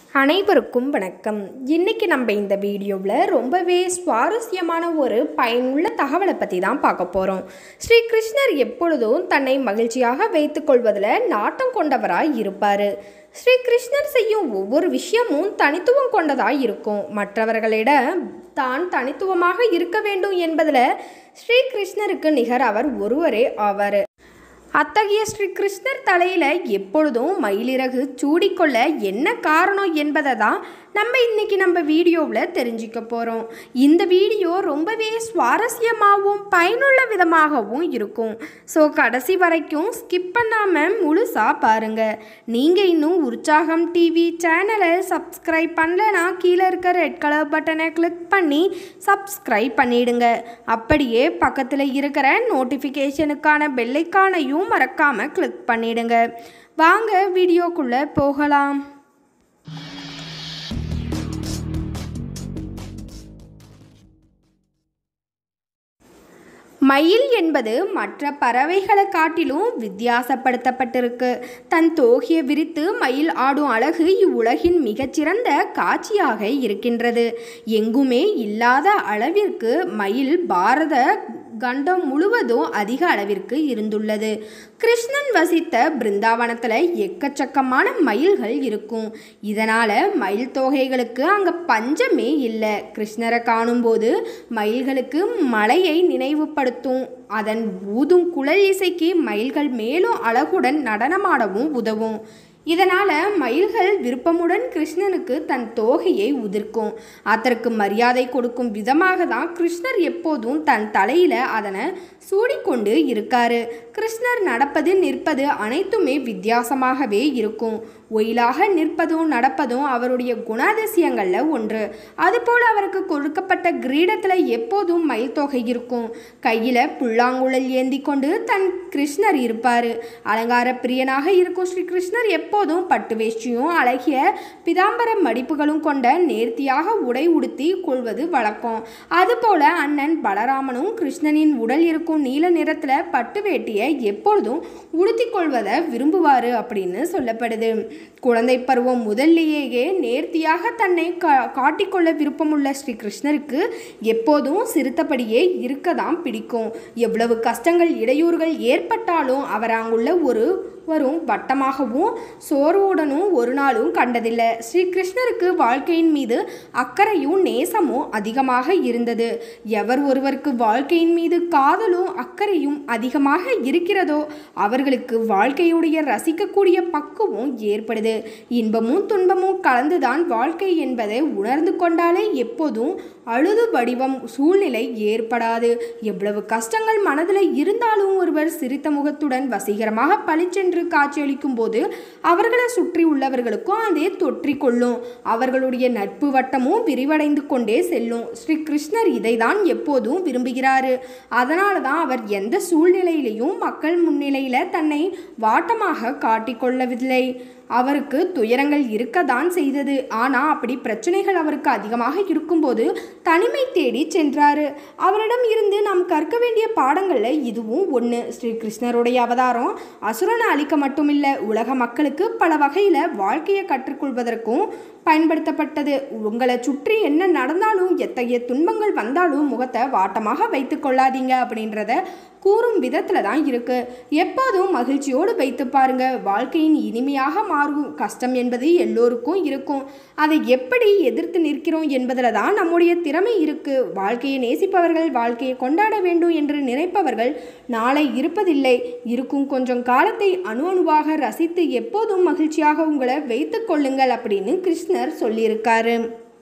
அனைவருக்கும் வணக்கம் இன்னைக்கு நம்ம இந்த வீடியோவில் ரொம்பவே சுவாரஸ்யமான ஒரு பயனுள்ள தகவலை பற்றி தான் பார்க்க போகிறோம் ஸ்ரீ கிருஷ்ணர் எப்பொழுதும் தன்னை மகிழ்ச்சியாக வைத்துக்கொள்வதில் நாட்டம் கொண்டவராய் இருப்பார் ஸ்ரீ கிருஷ்ணர் செய்யும் ஒவ்வொரு விஷயமும் தனித்துவம் கொண்டதாக இருக்கும் மற்றவர்களிட தான் தனித்துவமாக இருக்க வேண்டும் என்பதில் ஸ்ரீ கிருஷ்ணருக்கு நிகர் அவர் ஒருவரே ஆவார் அத்தகைய ஸ்ரீ கிருஷ்ணர் தலையில் எப்பொழுதும் மயிலிறகு சூடிக்கொள்ள என்ன காரணம் என்பதை தான் நம்ம இன்னைக்கு நம்ம வீடியோவில் தெரிஞ்சுக்க போகிறோம் இந்த வீடியோ ரொம்பவே சுவாரஸ்யமாகவும் பயனுள்ள விதமாகவும் இருக்கும் ஸோ கடைசி வரைக்கும் ஸ்கிப் பண்ணாமல் முழுசாக பாருங்கள் நீங்கள் இன்னும் உற்சாகம் டிவி சேனலை சப்ஸ்கிரைப் பண்ணலனா கீழே இருக்க ரெட் கலர் பட்டனை கிளிக் பண்ணி சப்ஸ்கிரைப் பண்ணிடுங்க அப்படியே பக்கத்தில் இருக்கிற நோட்டிஃபிகேஷனுக்கான பெல்லைக்கானையும் மறக்காமல் கிளிக் பண்ணிடுங்க வாங்க வீடியோக்குள்ளே போகலாம் மயில் என்பது மற்ற பறவைகளை காட்டிலும் வித்தியாசப்படுத்தப்பட்டிருக்கு தன் தோகையை விரித்து மயில் ஆடும் அழகு இவ்வுலகின் மிகச்சிறந்த காட்சியாக இருக்கின்றது எங்குமே இல்லாத அளவிற்கு மயில் பாரத கண்டம் முழுவதும் அதிக அளவிற்கு இருந்துள்ளது கிருஷ்ணன் வசித்த பிருந்தாவனத்தில் எக்கச்சக்கமான மயில்கள் இருக்கும் இதனால் மயில் தொகைகளுக்கு அங்கே பஞ்சமே இல்லை கிருஷ்ணரை காணும்போது மயில்களுக்கு மலையை நினைவுபடுத்தும் அதன் ஊதும் குழல் இசைக்கு மயில்கள் மேலும் அழகுடன் நடனமாடவும் உதவும் இதனால் மயில்கள் விருப்பமுடன் கிருஷ்ணனுக்கு தன் தோகையை உதிர்க்கும் அதற்கு மரியாதை கொடுக்கும் விதமாக தான் கிருஷ்ணர் எப்போதும் தன் தலையில் அதனை சூடிக்கொண்டு இருக்காரு கிருஷ்ணர் நடப்பது நிற்பது அனைத்துமே வித்தியாசமாகவே இருக்கும் ஒயிலாக நிற்பதும் நடப்பதும் அவருடைய குணாதிசயங்களில் ஒன்று அதுபோல் அவருக்கு கொடுக்கப்பட்ட கிரீடத்தில் எப்போதும் மயில் தொகை இருக்கும் கையில் புல்லாங்குழல் ஏந்தி கொண்டு தன் கிருஷ்ணர் இருப்பார் அலங்கார பிரியனாக இருக்கும் ஸ்ரீ கிருஷ்ணர் எப்போதும் பட்டு வேஷ்டியும் அழகிய பிதாம்பர மடிப்புகளும் கொண்ட நேர்த்தியாக உடை உடுத்தி கொள்வது வழக்கம் அதுபோல அண்ணன் பலராமனும் கிருஷ்ணனின் உடல் இருக்கும் நீல நிறத்தில் பட்டு வேட்டியை எப்பொழுதும் உடுத்தி கொள்வதை விரும்புவார் அப்படின்னு சொல்லப்படுது குழந்தை பருவம் முதல்லேயே நேர்த்தியாக தன்னை கா காட்டிக்கொள்ள விருப்பமுள்ள ஸ்ரீ கிருஷ்ணருக்கு எப்போதும் சிறுத்தபடியே இருக்க தான் பிடிக்கும் எவ்வளவு கஷ்டங்கள் இடையூறுகள் ஏற்பட்டாலும் அவர் அங்குள்ள ஒரு வரும் வட்டமாகவும் சோர்வுடனும் ஒரு நாளும் கண்டதில்லை ஸ்ரீ கிருஷ்ணருக்கு வாழ்க்கையின் மீது அக்கறையும் நேசமும் அதிகமாக இருந்தது எவர் ஒருவருக்கு வாழ்க்கையின் மீது காதலும் அக்கறையும் அதிகமாக இருக்கிறதோ அவர்களுக்கு வாழ்க்கையுடைய ரசிக்கக்கூடிய பக்குவம் ஏற்படுது இன்பமும் துன்பமும் கலந்துதான் வாழ்க்கை என்பதை உணர்ந்து கொண்டாலே எப்போதும் அழுது வடிவம் சூழ்நிலை ஏற்படாது எவ்வளவு கஷ்டங்கள் மனதில் இருந்தாலும் ஒருவர் சிரித்த முகத்துடன் வசீகரமாக பளிச்சென்று காட்சியளிக்கும் போது அவர்களை சுற்றி உள்ளவர்களுக்கும் அதே தொற்றிக்கொள்ளும் அவர்களுடைய நட்பு வட்டமும் விரிவடைந்து கொண்டே செல்லும் ஸ்ரீ கிருஷ்ணர் இதைதான் எப்போதும் விரும்புகிறாரு அதனால தான் அவர் எந்த சூழ்நிலையிலையும் மக்கள் முன்னிலையில் தன்னை வாட்டமாக காட்டிக்கொள்ளவில்லை அவருக்கு துயரங்கள் இருக்கத்தான் செய்தது ஆனால் அப்படி பிரச்சனைகள் அவருக்கு அதிகமாக இருக்கும்போது தனிமை தேடி சென்றாரு அவரிடம் இருந்து நாம் கற்க வேண்டிய பாடங்களில் இதுவும் ஒன்று ஸ்ரீ கிருஷ்ணருடைய அவதாரம் அசுரனை அழிக்க மட்டுமில்லை உலக மக்களுக்கு பல வகையில் வாழ்க்கையை கற்றுக்கொள்வதற்கும் பயன்படுத்தப்பட்டது உங்களை சுற்றி என்ன நடந்தாலும் எத்தகைய துன்பங்கள் வந்தாலும் முகத்தை வாட்டமாக வைத்து கொள்ளாதீங்க அப்படின்றத கூறும் விதத்தில் தான் இருக்கு எப்போதும் மகிழ்ச்சியோடு வைத்து பாருங்க வாழ்க்கையின் இனிமையாக மாறும் கஷ்டம் என்பது எல்லோருக்கும் இருக்கும் அதை எப்படி எதிர்த்து நிற்கிறோம் என்பதில் தான் நம்முடைய திறமை இருக்கு வாழ்க்கையை நேசிப்பவர்கள் வாழ்க்கையை கொண்டாட வேண்டும் என்று நினைப்பவர்கள் நாளை இருப்பதில்லை இருக்கும் கொஞ்சம் காலத்தை அணு அணுவாக ரசித்து எப்போதும் மகிழ்ச்சியாக உங்களை வைத்து கொள்ளுங்கள் அப்படின்னு கிருஷ்ணர் சொல்லியிருக்காரு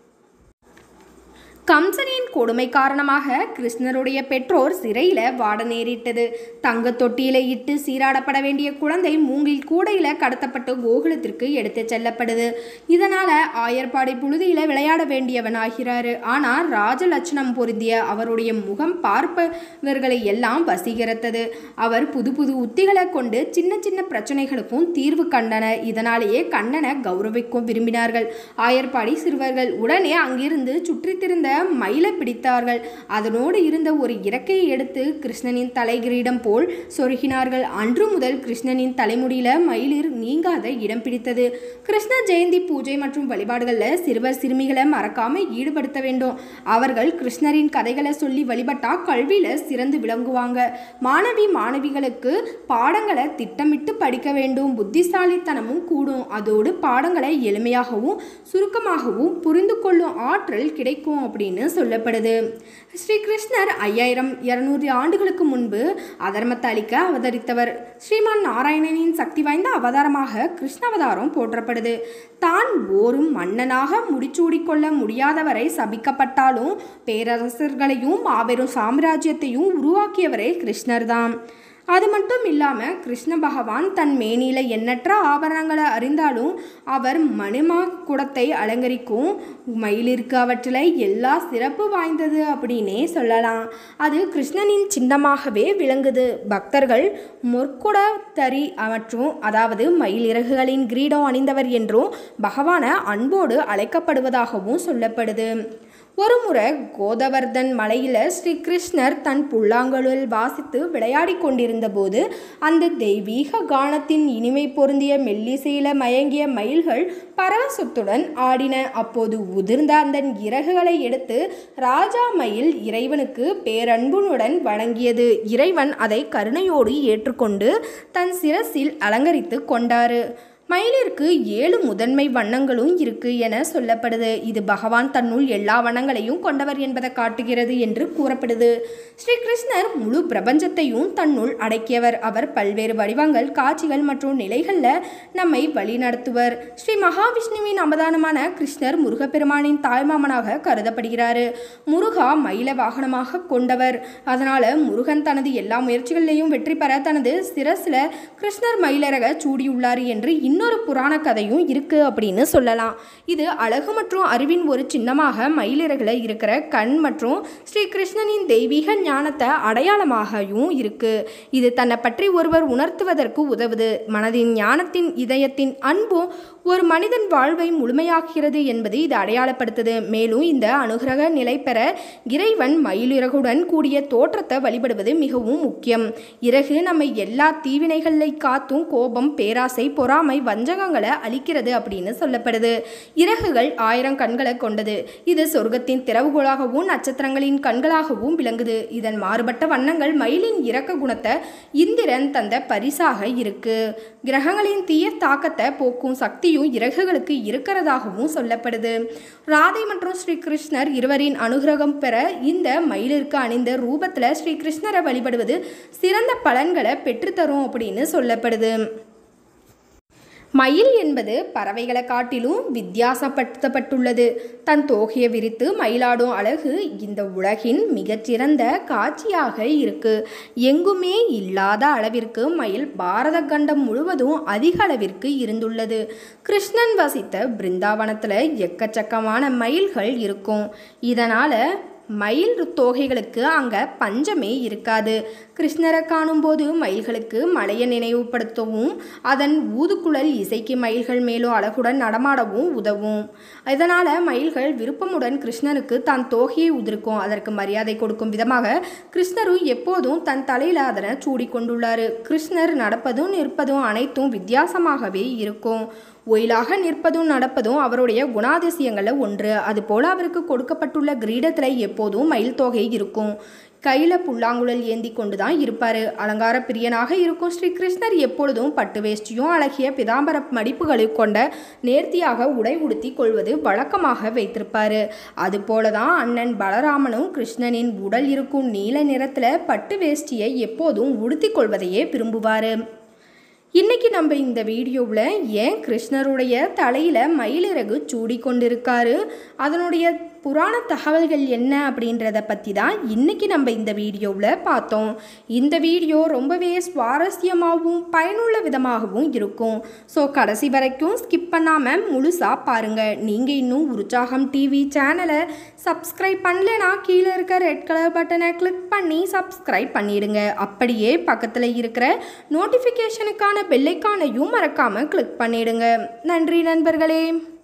கம்சனின் கொடுமை காரணமாக கிருஷ்ணருடைய பெற்றோர் சிறையில் வாட நேரிட்டது தங்க தொட்டியில இட்டு சீராடப்பட வேண்டிய குழந்தை மூங்கில் கூடையில் கடத்தப்பட்டு கோகுலத்திற்கு எடுத்துச் செல்லப்படுது இதனால ஆயர்பாடி புழுதியில விளையாட வேண்டியவன் ஆகிறாரு ஆனால் ராஜலட்சணம் பொருந்திய அவருடைய முகம் பார்ப்பவர்களை எல்லாம் வசீகரித்தது அவர் புது புது உத்திகளை கொண்டு சின்ன சின்ன பிரச்சனைகளுக்கும் தீர்வு கண்டனர் இதனாலேயே கண்ணனை கௌரவிக்கும் விரும்பினார்கள் ஆயர்பாடி சிறுவர்கள் உடனே அங்கிருந்து சுற்றித் திரிந்த மயிலை பிடித்தார்கள் அதனோடு இருந்த ஒரு இறக்கையை எடுத்து கிருஷ்ணனின் தலைகிரீடம் போல் சொருகினார்கள் அன்று முதல் கிருஷ்ணனின் தலைமுடியில மயிலிர் நீங்காத இடம் பிடித்தது கிருஷ்ண ஜெயந்தி பூஜை மற்றும் வழிபாடுகளில் சிறுவர் சிறுமிகளை மறக்காம ஈடுபடுத்த வேண்டும் அவர்கள் கிருஷ்ணரின் கதைகளை சொல்லி வழிபட்டா கல்வியில சிறந்து விளங்குவாங்க மாணவி மாணவிகளுக்கு பாடங்களை திட்டமிட்டு படிக்க வேண்டும் புத்திசாலித்தனமும் கூடும் அதோடு பாடங்களை எளிமையாகவும் சுருக்கமாகவும் புரிந்து கொள்ளும் ஆற்றல் கிடைக்கும் அப்படின்னு சொல்லப்படுது ஸ்ரீ கிருஷ்ணர் ஐயாயிரம் இருநூறு ஆண்டுகளுக்கு முன்பு அதர்மத்தை அளிக்க அவதரித்தவர் ஸ்ரீமான் நாராயணனின் சக்தி வாய்ந்த அவதாரமாக கிருஷ்ணாவதாரம் போற்றப்படுது தான் ஓரும் மன்னனாக முடிச்சூடிக்கொள்ள முடியாதவரை சபிக்கப்பட்டாலும் பேரரசர்களையும் மாபெரும் சாம்ராஜ்யத்தையும் உருவாக்கியவரே கிருஷ்ணர் தான் அது மட்டும் இல்லாமல் கிருஷ்ண பகவான் தன் மேனியில் எண்ணற்ற ஆபரணங்களை அறிந்தாலும் அவர் மணிமா குடத்தை அலங்கரிக்கும் மயிலிற்கு அவற்றில் எல்லா சிறப்பு வாய்ந்தது அப்படின்னே சொல்லலாம் அது கிருஷ்ணனின் சின்னமாகவே விளங்குது பக்தர்கள் முற்குட தரி மற்றும் அதாவது மயிலிறகுகளின் கிரீடம் அணிந்தவர் என்றும் பகவான அன்போடு அழைக்கப்படுவதாகவும் சொல்லப்படுது ஒருமுறை கோதவர்தன் மலையில் ஸ்ரீ கிருஷ்ணர் தன் புல்லாங்குழல் வாசித்து விளையாடி கொண்டிருந்த போது அந்த தெய்வீக கானத்தின் இனிமை பொருந்திய மெல்லிசையில மயங்கிய மயில்கள் பரவசத்துடன் ஆடின அப்போது உதிர்ந்த அந்த இறகுகளை எடுத்து ராஜா மயில் இறைவனுக்கு பேரன்புடன் வழங்கியது இறைவன் அதை கருணையோடு ஏற்றுக்கொண்டு தன் சிரசில் அலங்கரித்து கொண்டாரு மயிலிற்கு ஏழு முதன்மை வண்ணங்களும் இருக்கு என சொல்லப்படுது இது பகவான் தன்னுள் எல்லா வண்ணங்களையும் கொண்டவர் என்பதை காட்டுகிறது என்று கூறப்படுது ஸ்ரீ கிருஷ்ணர் முழு பிரபஞ்சத்தையும் தன்னுள் அடக்கியவர் அவர் பல்வேறு வடிவங்கள் காட்சிகள் மற்றும் நிலைகளில் நம்மை வழிநடத்துவர் ஸ்ரீ மகாவிஷ்ணுவின் அவதானமான கிருஷ்ணர் முருகப்பெருமானின் தாய்மாமனாக கருதப்படுகிறாரு முருகா மயில வாகனமாக கொண்டவர் அதனால முருகன் தனது எல்லா முயற்சிகளிலையும் வெற்றி பெற தனது சிரசில் கிருஷ்ணர் மயிலரக சூடியுள்ளார் என்று இன்னொரு புராண கதையும் இருக்கு அப்படின்னு சொல்லலாம் இது அழகு மற்றும் அறிவின் ஒரு சின்னமாக மயிலிறகுல இருக்கிற கண் மற்றும் ஸ்ரீ கிருஷ்ணனின் தெய்வீக ஞானத்தை அடையாளமாகவும் இருக்கு இது தன்னை பற்றி ஒருவர் உணர்த்துவதற்கு உதவுது மனதின் ஞானத்தின் இதயத்தின் அன்பும் ஒரு மனிதன் வாழ்வை முழுமையாக்குகிறது என்பது இது அடையாளப்படுத்துது மேலும் இந்த அனுகிரக நிலை பெற இறைவன் மயிலிறகுடன் கூடிய தோற்றத்தை வழிபடுவது மிகவும் முக்கியம் இறகு நம்மை எல்லா தீவினைகளை காத்தும் கோபம் பேராசை பொறாமை வஞ்சகங்களை அளிக்கிறது அப்படின்னு சொல்லப்படுது இறகுகள் ஆயிரம் கண்களை கொண்டது இது சொர்க்கத்தின் திறவுகோலாகவும் நட்சத்திரங்களின் கண்களாகவும் விளங்குது இதன் மாறுபட்ட வண்ணங்கள் மயிலின் இறக்க குணத்தை இந்திரன் தந்த பரிசாக இருக்கு கிரகங்களின் தீய தாக்கத்தை போக்கும் சக்தியும் இறகுகளுக்கு இருக்கிறதாகவும் சொல்லப்படுது ராதை மற்றும் ஸ்ரீ கிருஷ்ணர் இருவரின் அனுகிரகம் பெற இந்த மயிலிற்கு அணிந்த ரூபத்தில் ஸ்ரீ கிருஷ்ணரை வழிபடுவது சிறந்த பலன்களை பெற்றுத்தரும் அப்படின்னு சொல்லப்படுது மயில் என்பது பறவைகளை காட்டிலும் வித்தியாசப்படுத்தப்பட்டுள்ளது தன் தோகையை விரித்து மயிலாடும் அழகு இந்த உலகின் மிகச்சிறந்த காட்சியாக இருக்கு எங்குமே இல்லாத அளவிற்கு மயில் பாரத கண்டம் முழுவதும் அதிக அளவிற்கு இருந்துள்ளது கிருஷ்ணன் வசித்த பிருந்தாவனத்தில் எக்கச்சக்கமான மயில்கள் இருக்கும் இதனால் மயில் தோகைகளுக்கு அங்கே பஞ்சமே இருக்காது கிருஷ்ணரை காணும்போது மயில்களுக்கு மலையை நினைவுபடுத்தவும் அதன் ஊதுக்குழல் இசைக்கு மயில்கள் மேலும் அழகுடன் நடமாடவும் உதவும் இதனால் மயில்கள் விருப்பமுடன் கிருஷ்ணருக்கு தான் தோகையை உதிர்க்கும் அதற்கு மரியாதை கொடுக்கும் விதமாக கிருஷ்ணரும் எப்போதும் தன் தலையில் அதனை சூடிக்கொண்டுள்ளார் கிருஷ்ணர் நடப்பதும் நிற்பதும் அனைத்தும் வித்தியாசமாகவே இருக்கும் ஒயிலாக நிற்பதும் நடப்பதும் அவருடைய குணாதிசயங்களில் ஒன்று அதுபோல் அவருக்கு கொடுக்கப்பட்டுள்ள கிரீடத்தில் எப்போதும் மயில் தொகை இருக்கும் கையில் புல்லாங்குழல் ஏந்தி கொண்டு தான் இருப்பார் அலங்கார பிரியனாக இருக்கும் ஸ்ரீ கிருஷ்ணர் எப்பொழுதும் பட்டு வேஷ்டியும் அழகிய பிதாம்பர மடிப்புகளை கொண்ட நேர்த்தியாக உடை உடுத்தி கொள்வது வழக்கமாக வைத்திருப்பார் அதுபோல தான் அண்ணன் பலராமனும் கிருஷ்ணனின் உடல் இருக்கும் நீல நிறத்தில் பட்டு வேஷ்டியை எப்போதும் உடுத்தி கொள்வதையே விரும்புவார் இன்னைக்கு நம்ம இந்த வீடியோவில் ஏன் கிருஷ்ணருடைய தலையில் மயிலிறகு சூடி கொண்டிருக்காரு அதனுடைய புராண தகவல்கள் என்ன அப்படின்றத பற்றி தான் இன்னைக்கு நம்ம இந்த வீடியோவில் பார்த்தோம் இந்த வீடியோ ரொம்பவே சுவாரஸ்யமாகவும் பயனுள்ள விதமாகவும் இருக்கும் ஸோ கடைசி வரைக்கும் ஸ்கிப் பண்ணாமல் முழுசாக பாருங்கள் நீங்கள் இன்னும் உற்சாகம் டிவி சேனலை சப்ஸ்கிரைப் பண்ணலைன்னா கீழே இருக்க ரெட் கலர் பட்டனை கிளிக் பண்ணி சப்ஸ்கிரைப் பண்ணிடுங்க அப்படியே பக்கத்தில் இருக்கிற நோட்டிஃபிகேஷனுக்கான பெல்லைக்கானையும் மறக்காமல் கிளிக் பண்ணிடுங்க நன்றி நண்பர்களே